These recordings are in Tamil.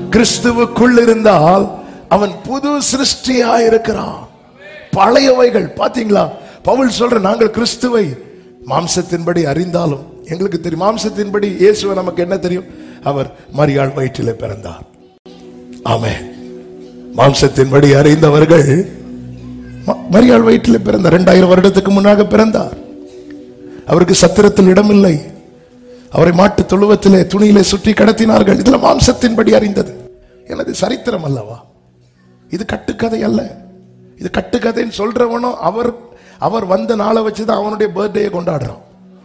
கிறிஸ்துவுக்குள் இருந்தால் அவன் புது சிருஷ்டியா இருக்கிறான் பழையவைகள் பாத்தீங்களா பவுல் சொல்ற நாங்கள் கிறிஸ்துவை மாம்சத்தின்படி அறிந்தாலும் எங்களுக்கு தெரியும் மாம்சத்தின்படி இயேசுவை நமக்கு என்ன தெரியும் அவர் மரியாள் வயிற்றிலே பிறந்தார் ஆமே மாம்சத்தின்படி அறிந்தவர்கள் ம- மரியாள் வயிற்றிலே பிறந்தார் இரண்டாயிரம் வருடத்துக்கு முன்னாக பிறந்தார் அவருக்கு சத்திரத்தில் இடமில்லை அவரை மாட்டு தொழுவத்திலே துணியிலே சுற்றி கடத்தினார்கள் இதுல மாம்சத்தின்படி அறிந்தது எனது சரித்திரம் அல்லவா இது கட்டுக்கதை அல்ல இது கட்டுக்கதைன்னு சொல்றவனும் அவர் அவர் வந்த நாளை வச்சுதான் அவனுடைய பர்த்டேயை கொண்டாடுறான்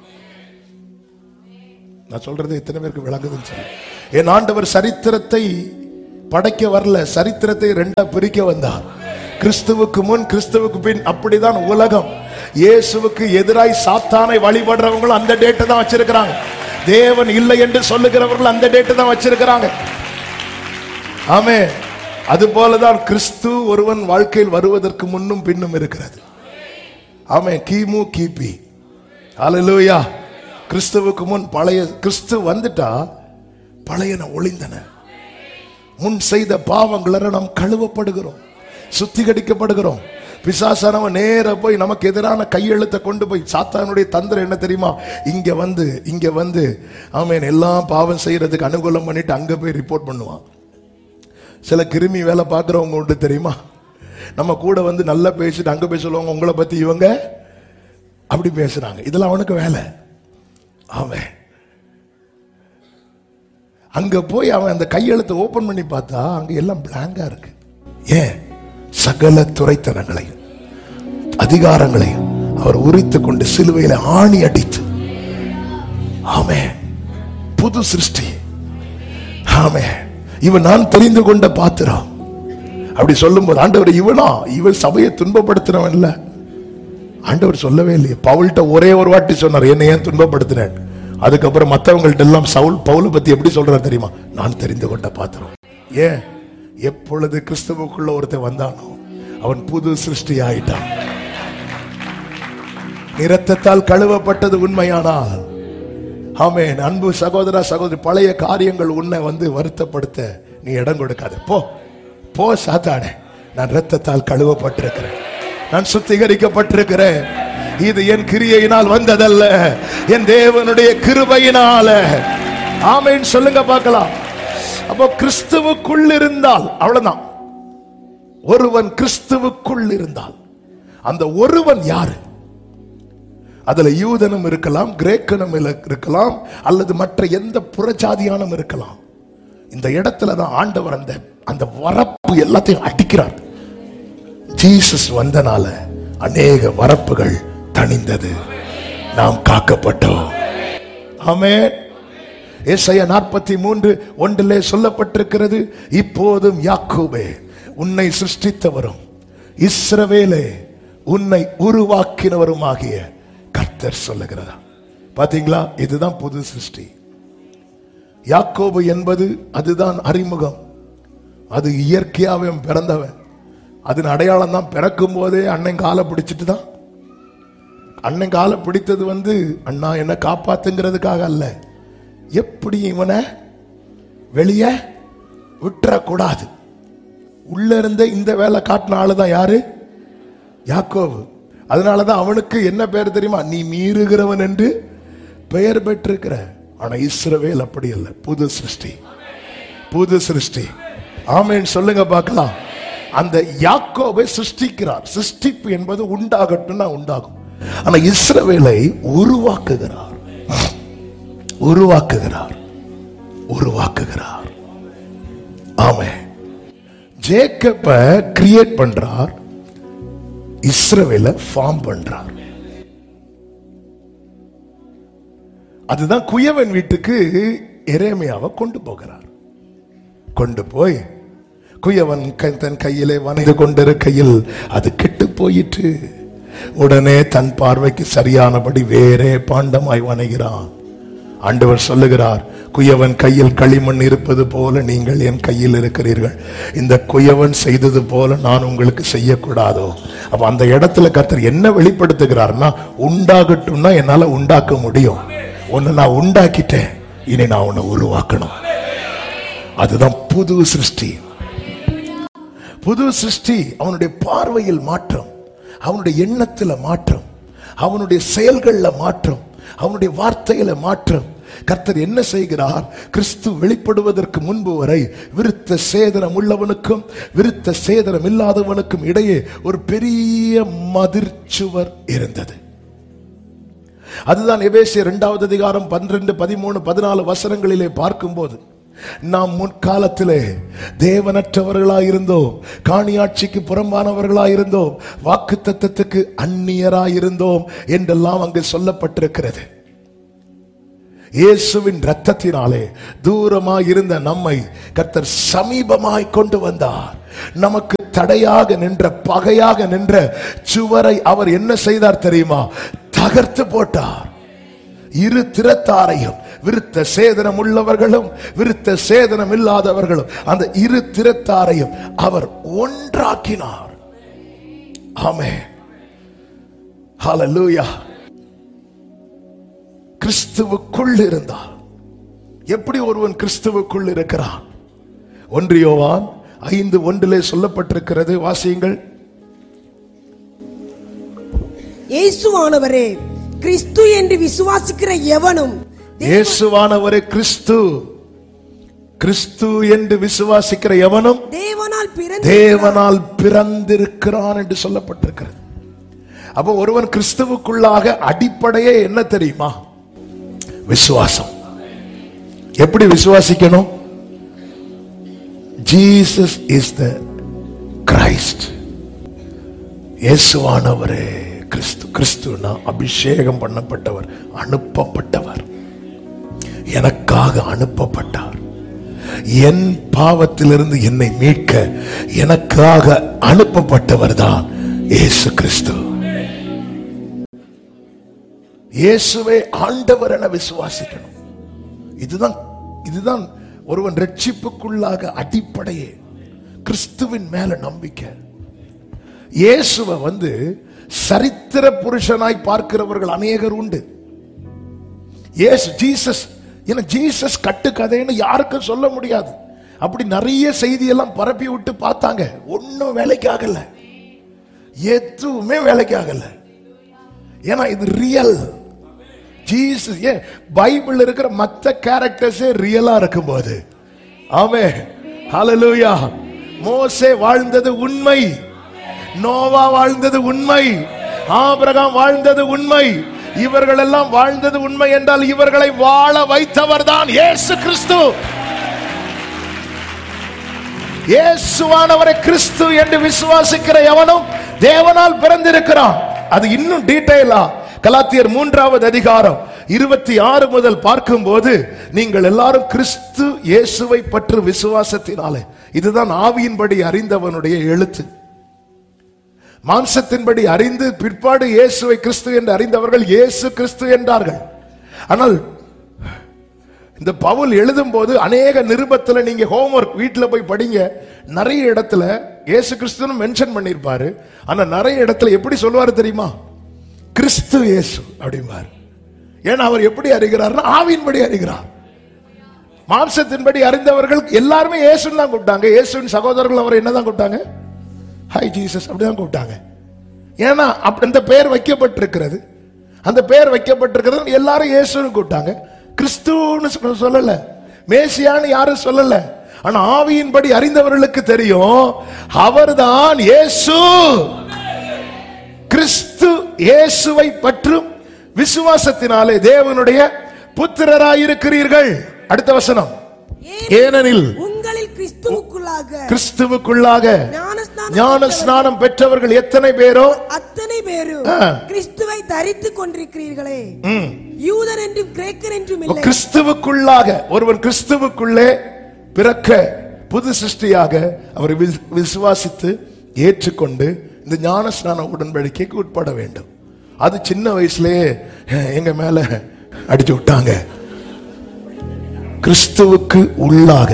நான் சொல்றது எத்தனை பேருக்கு விளங்குதுன்னு சொல்லி என் ஆண்டவர் சரித்திரத்தை படைக்க வரல சரித்திரத்தை ரெண்டா பிரிக்க வந்தார் கிறிஸ்துவுக்கு முன் கிறிஸ்துவுக்கு பின் அப்படிதான் உலகம் இயேசுவுக்கு எதிராய் சாத்தானை வழிபடுறவங்களும் அந்த டேட்டை தான் வச்சிருக்கிறாங்க தேவன் இல்லை என்று சொல்லுகிறவர்கள் அந்த டேட்டை தான் வச்சிருக்கிறாங்க ஆமே அது போலதான் கிறிஸ்து ஒருவன் வாழ்க்கையில் வருவதற்கு முன்னும் பின்னும் இருக்கிறது ஆமே கிமு கிபி ஹalleluya கிறிஸ்துவுக்கு முன் பழைய கிறிஸ்து வந்துட்டா பழையன ஒளிந்தன முன் செய்த பாவங்கள நாம் கழுவப்படுகிறோம் சுத்திகரிக்கப்படுகிறோம் பிசாசானவன் நேர போய் நமக்கு எதிரான கையெழுத்தை கொண்டு போய் சாத்தானுடைய தந்திரம் என்ன தெரியுமா இங்க வந்து இங்க வந்து ஆமேன் எல்லாம் பாவம் செய்யறதுக்கு அனுகூலம் பண்ணிட்டு அங்க போய் ரிப்போர்ட் பண்ணுவான் சில கிருமி வேலை பார்க்குறவங்க உண்டு தெரியுமா நம்ம கூட வந்து நல்லா பேசிட்டு அங்க போய் சொல்லுவாங்க உங்களை பத்தி இவங்க அப்படி பேசுறாங்க இதெல்லாம் அவனுக்கு வேலை அவன் அங்க போய் அவன் அந்த கையெழுத்தை ஓபன் பண்ணி பார்த்தா அங்க எல்லாம் பிளாங்கா இருக்கு ஏன் சகல துறைத்தனங்களையும் அதிகாரங்களையும் அவர் உரித்து கொண்டு சிலுவையில ஆணி அடித்து ஆமே புது சிருஷ்டி ஆமே இவன் நான் தெரிந்து கொண்ட பாத்திரம் அப்படி சொல்லும்போது ஆண்டவர் இவனா இவன் சபையை துன்பப்படுத்துறவன் இல்ல ஆண்டவர் சொல்லவே இல்லையே பவுல்கிட்ட ஒரே ஒரு வாட்டி சொன்னார் என்னை ஏன் துன்பப்படுத்தினேன் அதுக்கப்புறம் மற்றவங்கள்ட்ட எல்லாம் சவுல் பவுலை பத்தி எப்படி சொல்றாரு தெரியுமா நான் தெரிந்து கொண்ட பாத்திரம் ஏன் எப்பொழுது கிறிஸ்துவுக்குள்ள ஒருத்தன் வந்தானோ அவன் புது சிருஷ்டி ஆயிட்டான் இரத்தத்தால் கழுவப்பட்டது உண்மையானால் ஆமென் அன்பு சகோதர சகோதரி பழைய காரியங்கள் உன்னை வந்து வருத்தப்படுத்த நீ இடம் கொடுக்காத போ போ சாத்தானே நான் இரத்தத்தால் கழுவப்பட்டிருக்கிறேன் நான் சுத்திகரிக்கப்பட்டிருக்கிறேன் இது என் கிரியையினால் வந்ததல்ல என் தேவனுடைய கிருபையினால ஆமென் சொல்லுங்க பார்க்கலாம் அப்போ கிறிஸ்துவுக்குள் இருந்தால் அவ்வளவுதான் ஒருவன் கிறிஸ்துவுக்குள் இருந்தால் அந்த ஒருவன் யாரு அதுல யூதனும் இருக்கலாம் கிரேக்கனும் இல்ல- இருக்கலாம் அல்லது மற்ற எந்த புறஜாதியானும் இருக்கலாம் இந்த இடத்துல தான் ஆண்டவர் அந்த அந்த வரப்பு எல்லாத்தையும் அடிக்கிறார் ஜீசஸ் வந்தனால அநேக வரப்புகள் தணிந்தது நாம் காக்கப்பட்டோம் ஆமென் ஏசாயா நாற்பத்தி மூன்று ஒன்றிலே சொல்லப்பட்டிருக்கிறது இப்போதும் யாக்கோபே உன்னை சிருஷ்டித்தவரும் இஸ்ரவேலே உன்னை உருவாக்கினவருமாகிய கர்த்தர் சொல்லுகிறதா பாத்தீங்களா இதுதான் புது சிருஷ்டி யாக்கோபு என்பது அதுதான் அறிமுகம் அது இயற்கையாவே அவன் பிறந்தவன் அதன் அடையாளம் தான் பிறக்கும் போதே அண்ணன் காலை பிடிச்சிட்டு தான் அண்ணன் காலை பிடித்தது வந்து அண்ணா என்ன காப்பாத்துங்கிறதுக்காக அல்ல எப்படி இவனை வெளியே விட்டுறக்கூடாது உள்ள இருந்த இந்த வேலை காட்டின ஆளு தான் யாரு யாக்கோபு அதனாலதான் அவனுக்கு என்ன பேர் தெரியுமா நீ மீறுகிறவன் என்று பெயர் பெற்றிருக்கிற ஆனா இஸ்ரவேல் அப்படி அல்ல புது சிருஷ்டி புது சிருஷ்டி ஆமென் சொல்லுங்க பார்க்கலாம் அந்த யாக்கோபை சிருஷ்டிக்கிறார் சிருஷ்டிப்பு என்பது உண்டாகட்டும்னா உண்டாகும் ஆனா இஸ்ரவேலை உருவாக்குகிறார் உருவாக்குகிறார் உருவாக்குகிறார் ஆமே ஜேக்கப்ப கிரியேட் பண்றார் இஸ்ரவேல ஃபார்ம் பண்றார் அதுதான் குயவன் வீட்டுக்கு எரேமியாவை கொண்டு போகிறார் கொண்டு போய் குயவன் க- தன் கையிலே வணைந்து கொண்டிருக்கையில் அது கெட்டு போயிற்று உடனே தன் பார்வைக்கு சரியானபடி வேறே பாண்டமாய் வணைகிறான் ஆண்டவர் சொல்லுகிறார் குயவன் கையில் களிமண் இருப்பது போல நீங்கள் என் கையில் இருக்கிறீர்கள் இந்த குயவன் செய்தது போல நான் உங்களுக்கு செய்யக்கூடாதோ அப்ப அந்த இடத்துல கர்த்தர் என்ன வெளிப்படுத்துகிறார்னா உண்டாகட்டும்னா என்னால உண்டாக்க முடியும் உன்னை நான் உண்டாக்கிட்டேன் இனி நான் உன்னை உருவாக்கணும் அதுதான் புது சிருஷ்டி புது சிருஷ்டி அவனுடைய பார்வையில் மாற்றம் அவனுடைய எண்ணத்துல மாற்றம் அவனுடைய செயல்கள்ல மாற்றம் அவனுடைய வார்த்தையில மாற்றம் கர்த்தர் என்ன செய்கிறார் கிறிஸ்து வெளிப்படுவதற்கு முன்பு வரை விருத்த சேதனம் உள்ளவனுக்கும் விருத்த சேதனம் இல்லாதவனுக்கும் இடையே ஒரு பெரிய மதிர்ச்சுவர் இருந்தது அதுதான் எபேசிய இரண்டாவது அதிகாரம் பன்னிரண்டு பதிமூணு பதினாலு வசனங்களிலே பார்க்கும்போது நாம் முற்காலத்திலே தேவனற்றவர்களாய் இருந்தோம் காணியாட்சிக்கு புறம்பானவர்களாய் இருந்தோம் வாக்கு தத்தத்துக்கு அந்நியராய் இருந்தோம் என்றெல்லாம் அங்கு சொல்லப்பட்டிருக்கிறது இயேசுவின் ரத்தத்தினாலே தூரமாய் இருந்த நம்மை கர்த்தர் சமீபமாய் கொண்டு வந்தார் நமக்கு தடையாக நின்ற பகையாக நின்ற சுவரை அவர் என்ன செய்தார் தெரியுமா தகர்த்து போட்டார் இரு திறத்தாரையும் விருத்த சேதனம் உள்ளவர்களும் விருத்த சேதனம் இல்லாதவர்களும் அந்த இரு திறத்தாரையும் அவர் ஒன்றாக்கினார் ஆமே ஹalleluya கிறிஸ்துவுக்குள் இருந்தார் எப்படி ஒருவன் கிறிஸ்துவுக்குள் இருக்கிறான் ஒன்றியோவான் ஐந்து ஒன்றிலே சொல்லப்பட்டிருக்கிறது வாசியுங்கள் இயேசுவானவரே கிறிஸ்து என்று விசுவாசிக்கிற எவனும் இயேசுவானவரே கிறிஸ்து கிறிஸ்து என்று விசுவாசிக்கிற எவனும் தேவனால் பிறந்த தேவனால் பிறந்திருக்கிறான் என்று சொல்லப்பட்டிருக்கிறது அப்போ ஒருவன் கிறிஸ்துவுக்குள்ளாக அடிப்படையே என்ன தெரியுமா விசுவாசம் எப்படி விசுவாசிக்கணும் ஜீசஸ் இஸ் த கிரைஸ்ட் இயேசுவானவரே கிறிஸ்து கிறிஸ்துனா அபிஷேகம் பண்ணப்பட்டவர் அனுப்பப்பட்டவர் எனக்காக அனுப்பப்பட்டார் என் பாவத்திலிருந்து என்னை மீட்க எனக்காக அனுப்பப்பட்டவர் தான் இயேசு கிறிஸ்து இயேசுவே ஆண்டவர் என விசுவாசிக்கணும் இதுதான் இதுதான் ஒருவன் ரட்சிப்புக்குள்ளாக அடிப்படையே கிறிஸ்துவின் மேல நம்பிக்கை இயேசுவை வந்து சரித்திர புருஷனாய் பார்க்கிறவர்கள் அநேகர் உண்டு இயேசு ஜீசஸ் ஏன்னா ஜீசஸ் கட்டுக்கதைன்னு யாருக்கும் சொல்ல முடியாது அப்படி நிறைய செய்தியெல்லாம் பரப்பி விட்டு பார்த்தாங்க ஒன்றும் வேலைக்கு ஆகல எதுவுமே வேலைக்கு ஆகல ஏன்னா இது ரியல் ஜீசஸ் ஏன் பைபிள் இருக்கிற மற்ற கேரக்டர்ஸே ரியலா இருக்கும்போது ஆமே ஹalleluya மோசே வாழ்ந்தது உண்மை நோவா வாழ்ந்தது உண்மை ஆபிரகாம் வாழ்ந்தது உண்மை இவர்கள் எல்லாம் வாழ்ந்தது உண்மை என்றால் இவர்களை வாழ வைத்தவர் தான் இயேசு கிறிஸ்து இயேசுவானவரை கிறிஸ்து என்று விசுவாசிக்கிற எவனும் தேவனால் பிறந்திருக்கிறான் அது இன்னும் டீடைலா கலாத்தியர் மூன்றாவது அதிகாரம் இருபத்தி ஆறு முதல் பார்க்கும்போது நீங்கள் எல்லாரும் கிறிஸ்து இயேசுவை பற்று விசுவாசத்தினாலே இதுதான் ஆவியின்படி அறிந்தவனுடைய எழுத்து மாம்சத்தின்படி அறிந்து பிற்பாடு இயேசுவை கிறிஸ்து என்று அறிந்தவர்கள் இயேசு கிறிஸ்து என்றார்கள் ஆனால் இந்த பவுல் எழுதும் போது அநேக நிருபத்துல நீங்க ஹோம்ஒர்க் வீட்டுல போய் படிங்க நிறைய இடத்துல இயேசு கிறிஸ்துன்னு மென்ஷன் பண்ணியிருப்பாரு ஆனா நிறைய இடத்துல எப்படி சொல்லுவாரு தெரியுமா கிறிஸ்து இயேசு அப்படிம்பாரு ஏன்னா அவர் எப்படி அறிகிறார்னா ஆவியின்படி அறிகிறார் மாம்சத்தின்படி அறிந்தவர்கள் எல்லாருமே இயேசுன்னு தான் கூப்பிட்டாங்க இயேசுவின் சகோதரர்கள் அவரை என்னதான் கூப்பிட்டாங்க ஹாய் ஜீசஸ் அப்படிதான் கூப்பிட்டாங்க ஏன்னா அப்படி அந்த பெயர் வைக்கப்பட்டிருக்கிறது அந்த பெயர் வைக்கப்பட்டிருக்கிறது எல்லாரும் இயேசுன்னு கூப்பிட்டாங்க கிறிஸ்துன்னு சொல்ல- சொல்லல மேசியான்னு யாரும் சொல்லல ஆனா ஆவியின்படி அறிந்தவர்களுக்கு தெரியும் அவர்தான் இயேசு கிறிஸ்து இயேசுவை பற்றும் விசுவாசத்தினாலே தேவனுடைய புத்திரராயிருக்கிறீர்கள் அடுத்த வசனம் ஏனெனில் உங்களில் கிறிஸ்துவுக்குள்ளாக கிறிஸ்துவுக்குள்ளாக ஞானஸ்நானம் ஞான ஸ்நானம் பெற்றவர்கள் எத்தனை பேரோ அத்தனை பேரும் ஆ. கிறிஸ்துவை தரித்துக் கொண்டிருக்கிறீர்களே ம். யூதர் என்றும் கிரேக்கர் என்றும் இல்லை கிறிஸ்துவுக்குள்ளாக ஒருவன் கிறிஸ்துவுக்குள்ளே பிறக்க புது சிருஷ்டியாக அவர் வி- விசுவாசித்து ஏற்றுக்கொண்டு இந்த ஞான ஸ்நான உடன்படிக்கைக்கு உட்பட வேண்டும் அது சின்ன வயசுலயே அஹ், எங்க மேல அடிச்சு விட்டாங்க கிறிஸ்துவுக்கு உள்ளாக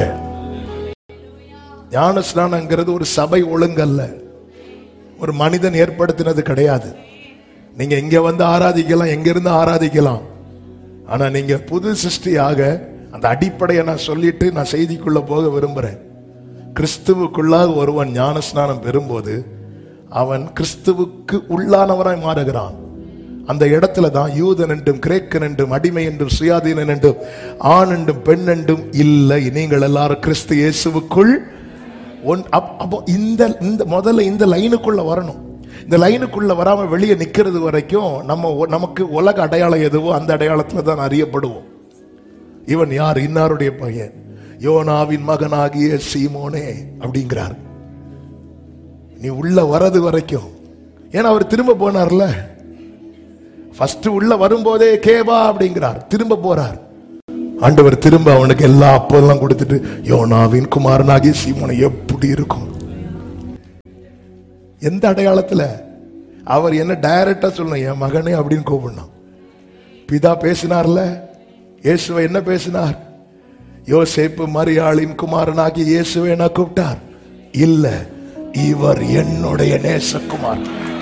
ஞான ஸ்நானங்கிறது ஒரு சபை ஒழுங்கல்ல ஒரு மனிதன் ஏற்படுத்தினது கிடையாது நீங்க இங்க வந்து ஆராதிக்கலாம் எங்க இருந்து ஆராதிக்கலாம் ஆனா நீங்க புது சிருஷ்டியாக அந்த அடிப்படையை நான் சொல்லிட்டு நான் செய்திக்குள்ள போக விரும்புறேன் கிறிஸ்துவுக்குள்ளாக ஒருவன் ஞான ஸ்நானம் பெறும்போது அவன் கிறிஸ்துவுக்கு உள்ளானவராய் மாறுகிறான் அந்த இடத்துல தான் யூதன் என்றும் கிரேக்கன் என்றும் அடிமை என்றும் சுயாதீனன் என்றும் ஆண் என்றும் பெண் என்றும் இல்லை நீங்கள் எல்லாரும் கிறிஸ்து இயேசுவுக்குள் ஒன் அப்- அப்போ இந்த இந்த முதல்ல இந்த லைனுக்குள்ள வரணும் இந்த லைனுக்குள்ள வராம வெளியே நிக்கிறது வரைக்கும் நம்ம ஒ- நமக்கு உலக அடையாளம் எதுவோ அந்த அடையாளத்துல தான் அறியப்படுவோம் இவன் யார் இன்னாருடைய பையன் யோனாவின் மகனாகிய சீமோனே அப்படிங்கிறார் நீ உள்ள வரது வரைக்கும் ஏன்னா அவர் திரும்ப போனார்ல ஃபர்ஸ்ட் உள்ள வரும்போதே கேபா அப்படிங்கிறார் திரும்ப போறார் ஆண்டவர் திரும்ப அவனுக்கு எல்லா அப்பெல்லாம் கொடுத்துட்டு யோனாவின் குமாரனாகிய சீமோனை எப்படி இருக்கும் எந்த அடையாளத்துல அவர் என்ன டைரக்டா சொல்லணும் என் மகனே அப்படின்னு கூப்பிடணும் பிதா பேசினார்ல இயேசுவை என்ன பேசினார் யோசேப்பு மரியாளின் குமாரனாகி இயேசுவை என்ன கூப்பிட்டார் இல்ல இவர் என்னுடைய நேசகுமார்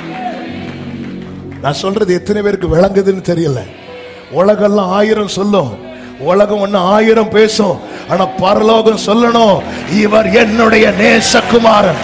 நான் சொல்றது எத்தனை பேருக்கு விளங்குதுன்னு தெரியல உலகெல்லாம் ஆயிரம் சொல்லும் உலகம் ஒண்ணு ஆயிரம் பேசும் ஆனா பரலோகம் சொல்லணும் இவர் என்னுடைய நேசகுமாரன்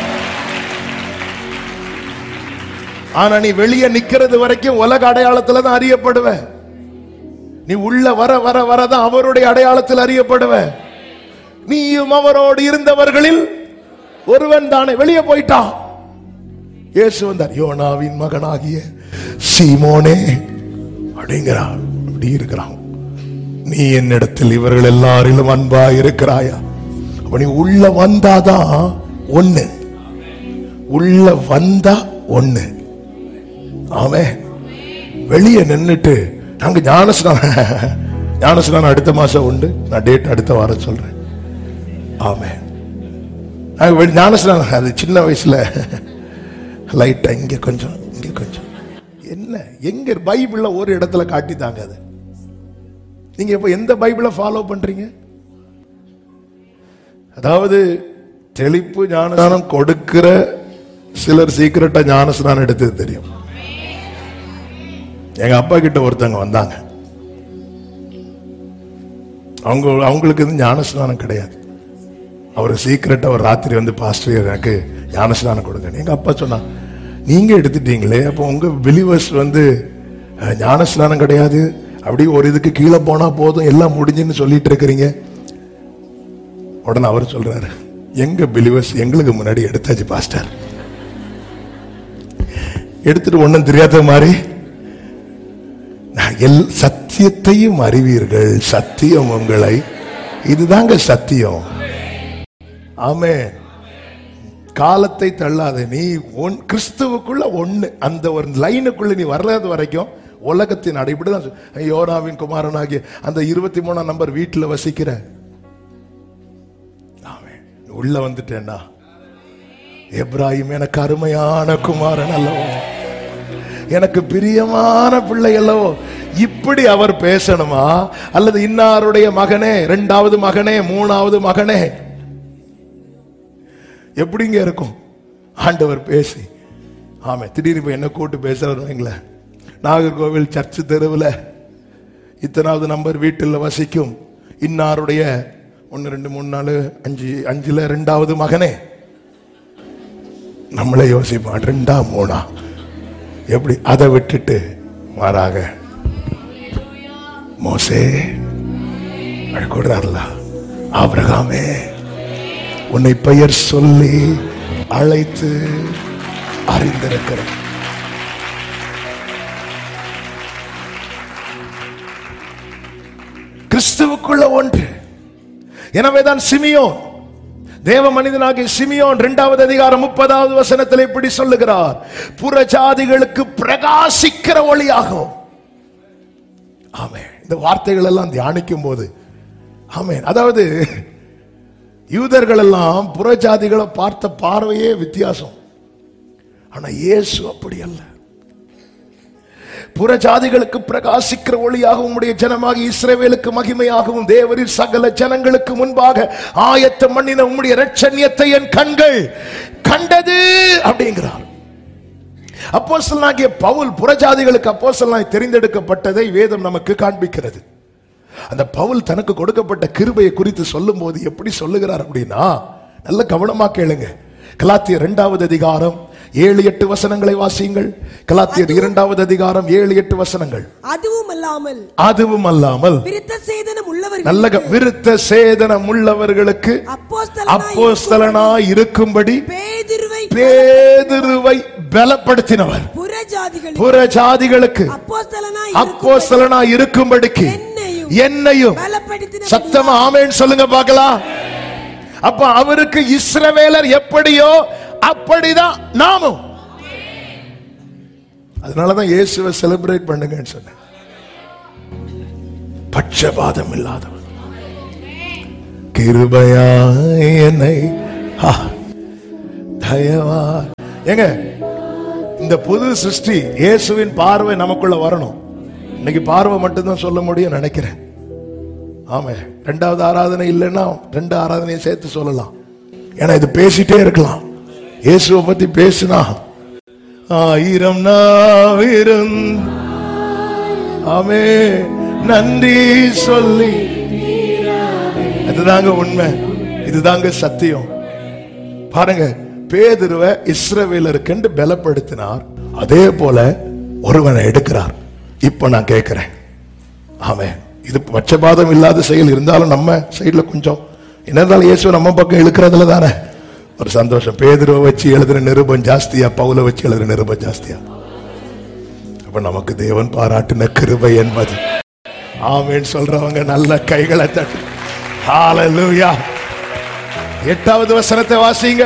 ஆனா நீ வெளியே நிக்கிறது வரைக்கும் உலக அடையாளத்துல தான் அறியப்படுவ நீ உள்ள வர வர வரதான் அவருடைய அடையாளத்தில் அறியப்படுவ நீயும் அவரோடு இருந்தவர்களில் ஒருவன் தானே வெளியே போயிட்டான் இயேசு வந்தார் யோனாவின் மகனாகிய சீமோனே அப்படிங்கிறான் அப்படி இருக்கிறான் நீ என்னிடத்தில் இவர்கள் எல்லாரிலும் அன்பா இருக்கிறாயா அப்ப நீ உள்ள வந்தாதான் ஒண்ணு உள்ள வந்தா ஒண்ணு ஆமே வெளியே நின்னுட்டு நாங்க ஞானஸ்நானம் ஞானஸ்நானம் அடுத்த மாசம் உண்டு நான் டேட் அடுத்த வாரம் சொல்றேன் ஆமே நாங்க வெளி- ஞானஸ்நானம் அது சின்ன வயசுல லைட்டா இங்க கொஞ்சம் இங்க கொஞ்சம் என்ன எங்க பைபிள்ல ஒரு இடத்துல காட்டித்தாங்க அது நீங்க இப்ப எந்த பைபிளை ஃபாலோ பண்றீங்க அதாவது தெளிப்பு ஞானஸ்நானம் கொடுக்கிற சிலர் சீக்கிரட்டா ஞானஸ்நானம் எடுத்தது தெரியும் எங்க அப்பா கிட்ட ஒருத்தவங்க வந்தாங்க அவங்க அவங்களுக்கு வந்து ஞானஸ்நானம் கிடையாது அவர் சீக்கிரட்டா ஒரு ராத்திரி வந்து பாஸ்டர் எனக்கு ஞானஸ்நானம் கொடுங்க எங்க அப்பா சொன்னா நீங்க எடுத்துட்டீங்களே அப்போ உங்க பிலிவர்ஸ் வந்து அஹ், ஞானஸ்நானம் கிடையாது அப்படி ஒரு இதுக்கு கீழே போனா போதும் எல்லாம் முடிஞ்சுன்னு சொல்லிட்டு இருக்கிறீங்க உடனே அவர் சொல்றாரு எங்க பிலிவர்ஸ் எங்களுக்கு முன்னாடி எடுத்தாச்சு பாஸ்டர் எடுத்துட்டு ஒண்ணும் தெரியாத மாதிரி நான் எல் சத்தியத்தையும் அறிவீர்கள் சத்தியம் உங்களை இதுதாங்க சத்தியம் ஆமே காலத்தை தள்ளாத நீ ஒன் கிறிஸ்துவுக்குள்ள ஒண்ணு அந்த ஒரு லைனுக்குள்ள நீ வர்றது வரைக்கும் உலகத்தின் அடிப்படை தான் சொல்~ யோனாவின் குமாரனாகிய அந்த இருபத்தி மூணாம் நம்பர் வீட்டுல வசிக்கிற ஆமே உள்ள வந்துட்டேன்னா எப்ராஹிம் எனக்கு அருமையான குமாரன் அல்லவோ எனக்கு பிரியமான பிள்ளை அல்லவோ இப்படி அவர் பேசணுமா அல்லது இன்னாருடைய மகனே இரண்டாவது மகனே மூணாவது மகனே எப்படிங்க இருக்கும் ஆண்டவர் பேசி ஆமா திடீர்னு இப்ப என்ன கூட்டு பேசுறாரு வைங்களேன் நாகர்கோவில் சர்ச்சு தெருவில் இத்தனாவது நம்பர் வீட்டில் வசிக்கும் இன்னாருடைய ஒன்று ரெண்டு மூணு நாலு அஞ்சு அஞ்சுல ரெண்டாவது மகனே நம்மளே யோசிப்பான் ரெண்டா மூணா எப்படி அதை விட்டுட்டு மாறாக மோசே கொடுறாருல ஆபிரகாமே உன்னை பெயர் சொல்லி அழைத்து அறிந்திருக்கிறேன் கிறிஸ்துவுக்குள்ள ஒன்று எனவேதான் சிமியோன் தேவ மனிதனாகிய சிமியோன் இரண்டாவது அதிகாரம் முப்பதாவது வசனத்தில் இப்படி சொல்லுகிறார் புற ஜாதிகளுக்கு பிரகாசிக்கிற ஒளியாகும் ஆமே இந்த வார்த்தைகள் எல்லாம் தியானிக்கும் போது ஆமே அதாவது யூதர்கள் எல்லாம் புறஜாதிகளை பார்த்த பார்வையே வித்தியாசம் ஆனா இயேசு அப்படி அல்ல புறஜாதிகளுக்கு பிரகாசிக்கிற ஒளியாக உம்முடைய ஜனமாக இஸ்ரவேலுக்கு மகிமையாகவும் தேவரின் சகல ஜனங்களுக்கு முன்பாக ஆயத்தம் பண்ணின உம்முடைய இரட்சண்யத்தை என் கண்கள் கண்டது அப்படிங்கிறார் அப்போஸ்தலனாகிய பவுல் புறஜாதிகளுக்கு அப்போஸ்தலனாய் தெரிந்தெடுக்கப்பட்டதை வேதம் நமக்கு காண்பிக்கிறது அந்த பவுல் தனக்கு கொடுக்கப்பட்ட கிருபையை குறித்து சொல்லும்போது எப்படி சொல்லுகிறார் அப்படின்னா நல்ல கவனமா கேளுங்க கலாத்தியர் இரண்டாவது அதிகாரம் ஏழு எட்டு வசனங்களை வாசியுங்கள் கலாத்தியர் இரண்டாவது அதிகாரம் ஏழு எட்டு வசனங்கள் அதுவும் அல்லாமல் அதுவும் அல்லாமல் விருத்த சேதனம் உள்ளவர்கள் நல்ல க- விருத்த சேதனம் உள்ளவர்களுக்கு அப்போஸ்தலனா இருக்கும்படி பேதிருவை பேதுருவை பலப்படுத்தினவர் புற ஜாதிகள் புற ஜாதிகளுக்கு அப்போஸ்தலனா அப்போஸ்தலனா இருக்கும்படிக்கு என்னையும் என்னையும் பலப்படுத்தின சத்தமா ஆமென் சொல்லுங்க பார்க்கலாம் அப்ப அவருக்கு இஸ்ரவேலர் எப்படியோ அப்படிதான் நாமும் அதனாலதான் இயேசுவை செலிப்ரேட் பண்ணுங்கன்னு சொன்னேன் பட்சபாதம் இல்லாதவர் கிருபையாய் என்னை ஆ, தயவா ஏங்க இந்த புது சிருஷ்டி இயேசுவின் பார்வை நமக்குள்ள வரணும் இன்னைக்கு பார்வை மட்டும்தான் சொல்ல முடியும் நினைக்கிறேன் ஆமா ரெண்டாவது ஆராதனை இல்லைன்னா ரெண்டு ஆராதனையும் சேர்த்து சொல்லலாம் ஏன்னா இது பேசிட்டே இருக்கலாம் இயேசுவை பத்தி பேசினா ஆயிரம் நாவிரும் ஆமே நன்றி சொல்லி அதுதாங்க உண்மை இதுதாங்க சத்தியம் பாருங்க பேதுருவ இஸ்ரவேலருக்கென்று பலப்படுத்தினார் அதே போல ஒருவனை எடுக்கிறார் இப்ப நான் கேட்கிறேன் ஆமே இது பட்சபாதம் இல்லாத செயல் இருந்தாலும் நம்ம சைடுல கொஞ்சம் என்ன இருந்தாலும் இயேசு நம்ம பக்கம் இழுக்கிறதுல தானே ஒரு சந்தோஷம் பேதுருவை வச்சு எழுதுற நிருபம் ஜாஸ்தியா பவுல வச்சு எழுதுற நிருபம் ஜாஸ்தியா அப்ப நமக்கு தேவன் பாராட்டின கிருபை என்பது ஆமேன்னு சொல்றவங்க நல்ல கைகளை தட்டு ஹalleluya எட்டாவது வசனத்தை வாசிங்க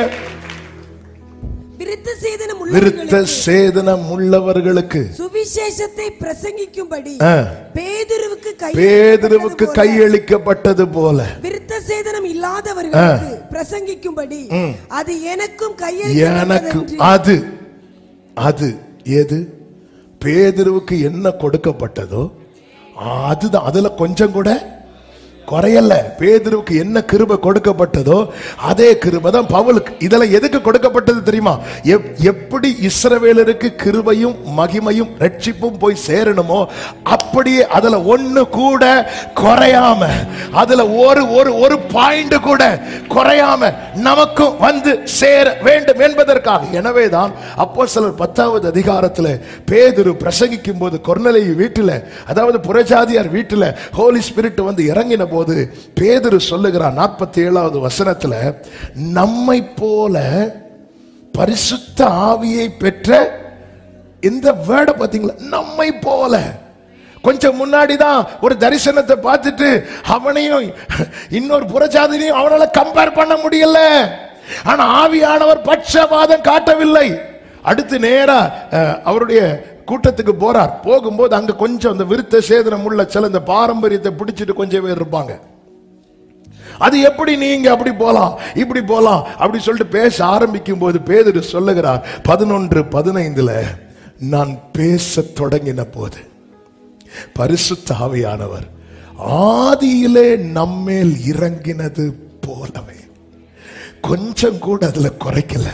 விருத்த சேதனம் விருத்த உள்ளவர்களுக்கு சேதனம் உள்ளவர்களுக்கு சுவிசேஷத்தை பிரசங்கிக்கும்படி ஆ, பேதுருவுக்கு கை பேதுருவுக்கு கையளிக்கப்பட்டது போல விருத்த சேதனம் இல்லாதவர்களுக்கு பிரசங்கிக்கும்படி அது எனக்கும் எனக்கு கையெழுத்து அது அது எது பேதுருவுக்கு என்ன கொடுக்கப்பட்டதோ அதுதான் அதுல கொஞ்சம் கூட குறையல பேதுருவுக்கு என்ன கிருபை கொடுக்கப்பட்டதோ அதே கிருபை தான் பவுலுக்கு இதெல்லாம் எதுக்கு கொடுக்கப்பட்டது தெரியுமா எப்- எப்படி இஸ்ரவேலருக்கு கிருபையும் மகிமையும் ரட்சிப்பும் போய் சேரணுமோ அப்படியே அதுல ஒண்ணு கூட குறையாம அதுல ஒரு ஒரு ஒரு பாயிண்ட் கூட குறையாம நமக்கும் வந்து சேர வேண்டும் என்பதற்காக எனவேதான் அப்போ சிலர் பத்தாவது அதிகாரத்துல பேதுரு பிரசங்கிக்கும் போது கொர்நலை வீட்டுல அதாவது புறஜாதியார் வீட்டுல ஹோலி ஸ்பிரிட் வந்து இறங்கின போது பேதுரு சொல்லுகிறார் நாற்பத்தி ஏழாவது வசனத்துல நம்மை போல பரிசுத்த ஆவியை பெற்ற இந்த வேர்டை பாத்தீங்களா நம்மை போல கொஞ்சம் முன்னாடி தான் ஒரு தரிசனத்தை பார்த்துட்டு அவனையும் இன்னொரு புறஜாதினையும் அவனால கம்பேர் பண்ண முடியல ஆனா ஆவியானவர் பட்சபாதம் காட்டவில்லை அடுத்து நேரா அஹ், அவருடைய கூட்டத்துக்கு போறார் போகும்போது அங்க கொஞ்சம் அந்த விருத்த சேதனம் உள்ள சில இந்த பாரம்பரியத்தை பிடிச்சிட்டு கொஞ்சம் பேர் இருப்பாங்க அது எப்படி நீங்க அப்படி போலாம் இப்படி போலாம் அப்படி சொல்லிட்டு பேச ஆரம்பிக்கும் போது பேதுரு சொல்லுகிறார் பதினொன்று பதினைந்துல நான் பேச தொடங்கின போது பரிசுத்த ஆவியானவர் ஆதியிலே நம்மேல் இறங்கினது போலவே கொஞ்சம் கூட அதுல குறைக்கல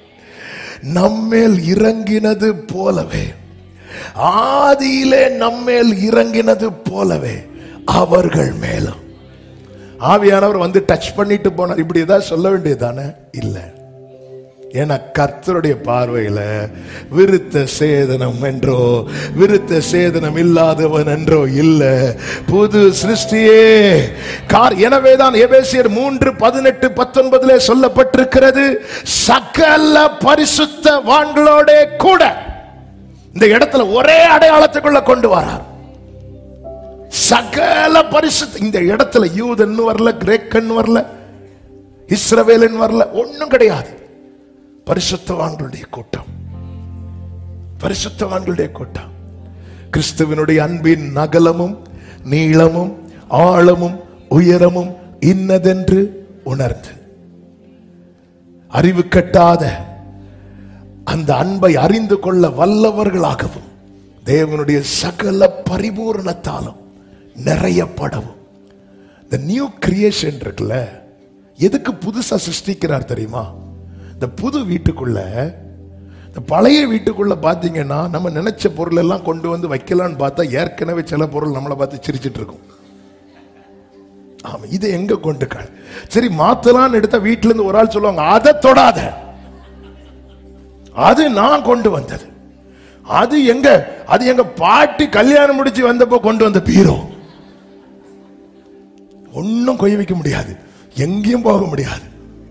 நம்மேல் இறங்கினது போலவே ஆதியிலே நம்மேல் இறங்கினது போலவே அவர்கள் மேலும் ஆவியானவர் வந்து டச் பண்ணிட்டு போனார் இப்படி ஏதாவது சொல்ல வேண்டியதானே இல்ல ஏன்னா கர்த்தருடைய பார்வையில விருத்த சேதனம் என்றோ விருத்த சேதனம் இல்லாதவன் என்றோ இல்ல புது சிருஷ்டியே கார் எனவேதான் எபேசியர் மூன்று பதினெட்டு பத்தொன்பதுல சொல்லப்பட்டிருக்கிறது சகல பரிசுத்த வான்களோட கூட இந்த இடத்துல ஒரே அடையாளத்துக்குள்ள கொண்டு வரார் சகல பரிசுத்த இந்த இடத்துல யூதன் வரல கிரேக்கன் வரல இஸ்ரவேலன் வரல ஒண்ணும் கிடையாது பரிசுத்தவான்களுடைய கூட்டம் பரிசுத்தவான்களுடைய கூட்டம் கிறிஸ்துவனுடைய அன்பின் நகலமும் நீளமும் ஆழமும் உயரமும் இன்னதென்று உணர்ந்து அறிவு கட்டாத அந்த அன்பை அறிந்து கொள்ள வல்லவர்களாகவும் தேவனுடைய சகல பரிபூரணத்தாலும் நிறையப்படவும் இந்த நியூ கிரியேஷன் இருக்குல்ல எதுக்கு புதுசா சிருஷ்டிக்கிறார் தெரியுமா இந்த புது வீட்டுக்குள்ள இந்த பழைய வீட்டுக்குள்ள பாத்தீங்கன்னா நம்ம நினைச்ச பொருள் எல்லாம் கொண்டு வந்து வைக்கலாம்னு பார்த்தா ஏற்கனவே சில பொருள் நம்மளை பார்த்து சிரிச்சிட்டு இருக்கும் ஆமா இது எங்க கொண்டு கால் சரி மாத்தலாம்னு எடுத்தா வீட்டுல இருந்து ஒரு ஆள் சொல்லுவாங்க அதை தொடாத அது நான் கொண்டு வந்தது அது எங்க அது எங்க பாட்டி கல்யாணம் முடிச்சு வந்தப்போ கொண்டு வந்த பீரோ ஒன்னும் கொய் வைக்க முடியாது எங்கேயும் போக முடியாது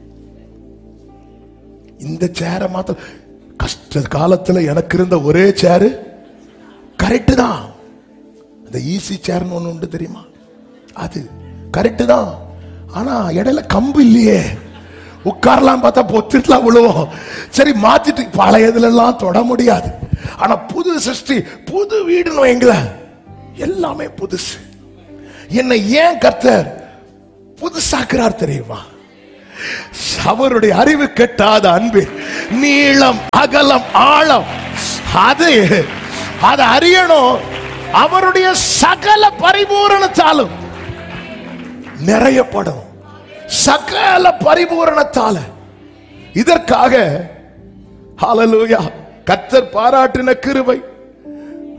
இந்த சேரை மாத்த கஷ்ட காலத்துல எனக்கு இருந்த ஒரே சேரு கரெக்ட் தான் அந்த ஈஸி சேர்னு ஒண்ணு உண்டு தெரியுமா அது கரெக்ட் தான் ஆனா இடையில கம்பு இல்லையே உட்காரலாம் பார்த்தா பொத்திட்டுலாம் விழுவோம் சரி மாத்திட்டு பழையதுல எல்லாம் தொட முடியாது ஆனா புது சிருஷ்டி புது வீடுன்னு வைங்களேன் எல்லாமே புதுசு என்னை ஏன் கர்த்தர் புதுசாக்குறார் தெரியுமா அவருடைய அறிவு கெட்டாத அன்பு நீளம் அகலம் ஆழம் அது அது அறியணும் அவருடைய சகல பரிபூரணத்தாலும் நிறையப்படும் சகல பரிபூரணத்தால இதற்காக ஹalleluya கத்தர் பாராட்டின கிருபை